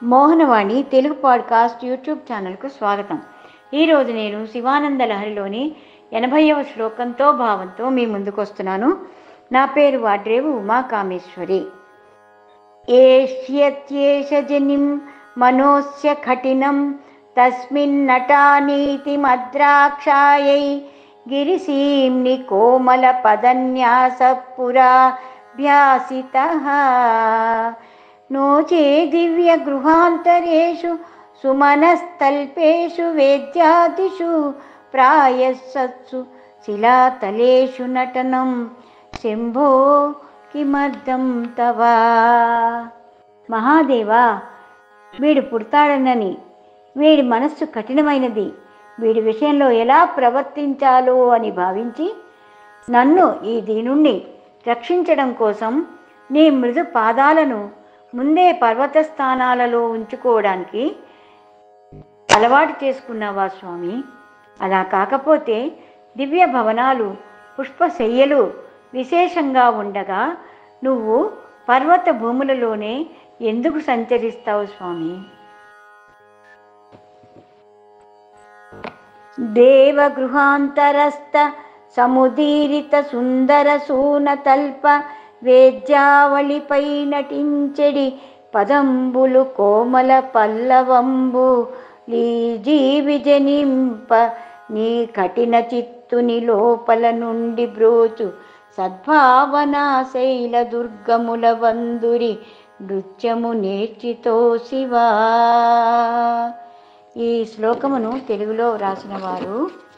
Mohanavani Telugu podcast YouTube ఛానల్కు స్వాగతం ఈరోజు నేను శివానంద లహరిలోని ఎనభైవ శ్లోకంతో భావంతో మీ ముందుకు వస్తున్నాను నా పేరు వాడ్రేవు ఉమాకామేశ్వరి ఏష్యత్యేష జనిం మనోస్య కఠినం తస్మిన్నటానీతిమద్రాక్షాయై గిరిసీమ్ని కోమల పదన్యాస పురా భ్యాసిత नो चे दिव्यगृहान्तरेषु सुमनस्तल्पेषु वेद्यादिषु प्रायः सत्सु शिलातलेषु नटनं శంభో కిమర్థం తవ మహాదేవా వీడు పుడతాడనని వీడి మనస్సు కఠినమైనది వీడి విషయంలో ఎలా ప్రవర్తించాలో అని భావించి నన్ను ఈ దీనుణ్ణి రక్షించడం కోసం నీ మృదు పాదాలను ముందే పర్వత స్థానాలలో ఉంచుకోవడానికి అలవాటు చేసుకున్నావా స్వామి అలా కాకపోతే దివ్య భవనాలు పుష్పశయ్యలు విశేషంగా ఉండగా నువ్వు పర్వత భూములలోనే ఎందుకు సంచరిస్తావు స్వామి దేవగృహాంతరస్థ సముదీరిత సుందర సూనతల్ప వేద్యావళిపై నటించెడి పదంబులు కోమల పల్లవంబు జీవిజనింప నీ కఠిన చిత్తుని లోపల నుండి బ్రోచు సద్భావనా శైల దుర్గముల వందురి నృత్యము నేర్చితో శివా ఈ శ్లోకమును తెలుగులో రాసిన వారు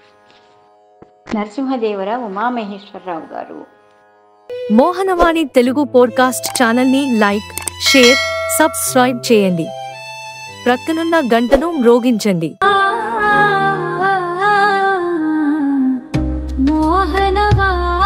నరసింహదేవర ఉమామహేశ్వరరావు గారు మోహనవాణి తెలుగు పోడ్కాస్ట్ ఛానల్ని లైక్ షేర్ సబ్స్క్రైబ్ చేయండి ప్రక్కనున్న గంటను మ్రోగించండి మోహనవా